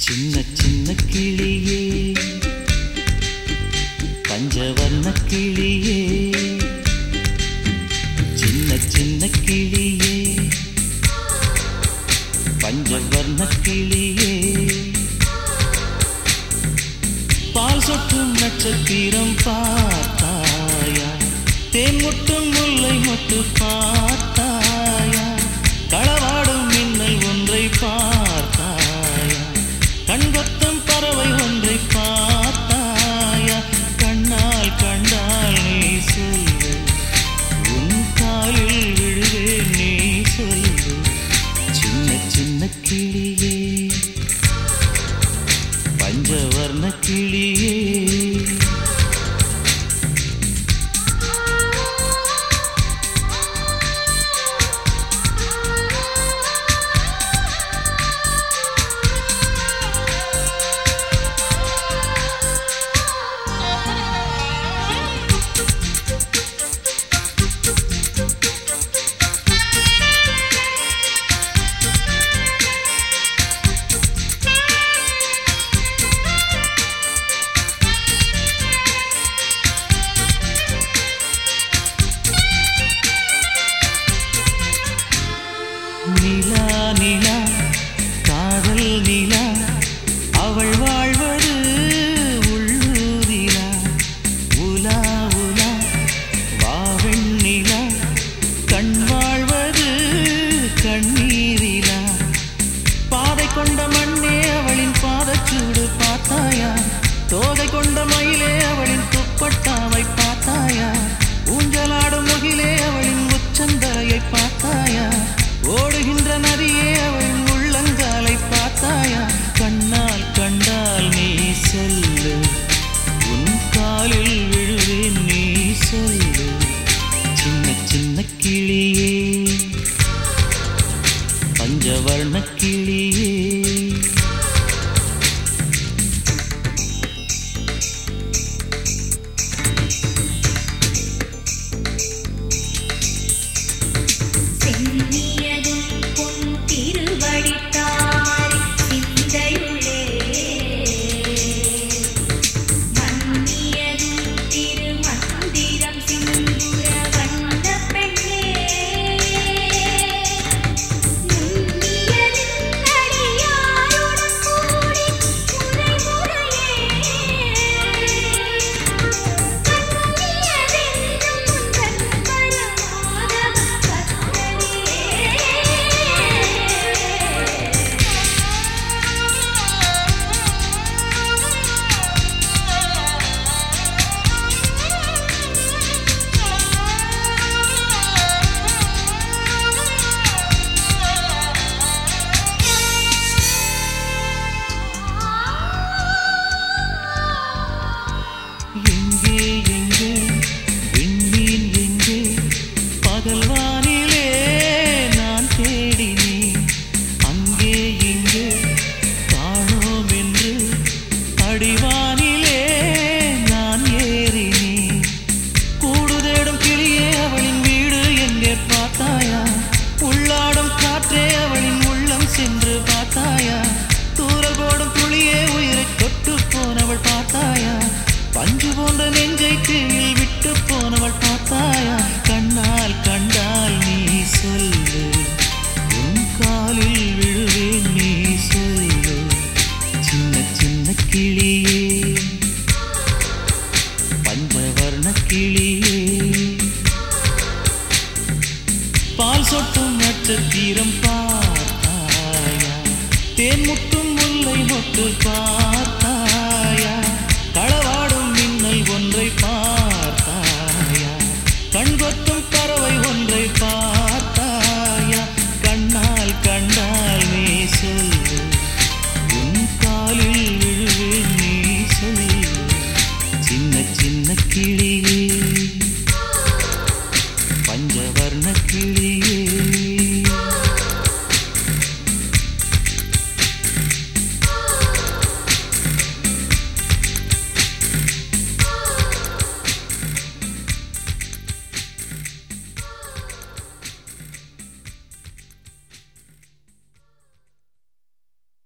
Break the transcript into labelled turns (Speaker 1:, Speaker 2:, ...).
Speaker 1: சின்ன சின்ன கிளியே பஞ்சவர்ண கிளியே சின்ன சின்ன கிளியே பஞ்சவர்ண கிளியே பால் சொட்டும் நட்சத்திரம் பார்த்தாயா தேன் முட்டும் முல்லை மொட்டு பார்த்தாயா களவாடும் மின்னல் ஒன்றை பார்த்தாயா கண்கொத்தம் பறவை ஒன்றை பார்த்தாயா கண்ணால் கண்டால் நீ சொல்லு உன் காலில் விழுவேன் நீ சொல்லு சின்ன சின்ன கிளியே பஞ்சவர்ண கிளியே நிலா நிலா காதல் நிலா அவள் வாழ்வது உள்ளூரிலா உலா உலா வாவெண் நிலா கண் வாழ்வது கண்ணீரிலா பாதை கொண்ட மண்ணே அவளின் பாதச்சூடு பார்த்தாயா தோகை கொண்ட மயிலே அவளின் துப்பட்டாவை பார்த்தாயா ஊஞ்சலாடும் முகிலே அவளின் உச்சந்தலையை பார்த்தாயா ஓடுகின்ற நதியே அவளின் உள்ளங்காலை பார்த்தாயா கண்ணால் கண்டால் நீ சொல்லு உன் காலில் விழுவேன் நீ சொல்லு சின்ன சின்ன கிளியே பஞ்சவர்ண கிளியே
Speaker 2: சென்னியதும் பொன் திருவடித்தாரி சிந்தையுளே மன்னியதும் திருமந்திரம் சிந்துர வந்த பெண்ணே நுண்ணியதும் அடியாருடன் கூடி முறை முறையே
Speaker 1: எங்கே எங்கே விண்மீன் எங்கே பகல் வானிலே நான் தேடினேன் அங்கே இங்கே காணோம் என்று அடிவானிலே நான் ஏறினேன் கூடு தேடும் கிளியே அவளின் வீடு எங்கே பார்த்தாயா உள்ளாடும் காற்றே அவளின் உள்ளம் சென்று பார்த்தாயா தூரல் போடும் துளியே உயிரை தொட்டு போனவள் பார்த்தாயா பஞ்சு போன்ற நெஞ்சை கீழில் விட்டு போனவள் பார்த்தாயா கண்ணால் கண்டால் நீ சொல்லு உன் காலில் விழுவேன் நீ சொல்லு சின்ன சின்ன கிளியே பஞ்சவர்ண கிளியே பால் சொட்டும் நட்சத்திரம் பார்த்தாயா தேன் முட்டும் முல்லை மொட்டு பார்த்தாயா களவாடும் மின்னல் ஒன்றை பார்த்தாயா கண்கொத்தும் பறவை ஒன்றை பார்த்தாயா கண்ணால் கண்டால் நீ சொல்லு உன் காலில் விழுவேன் நீ சொல்லு சின்ன சின்ன கிளியே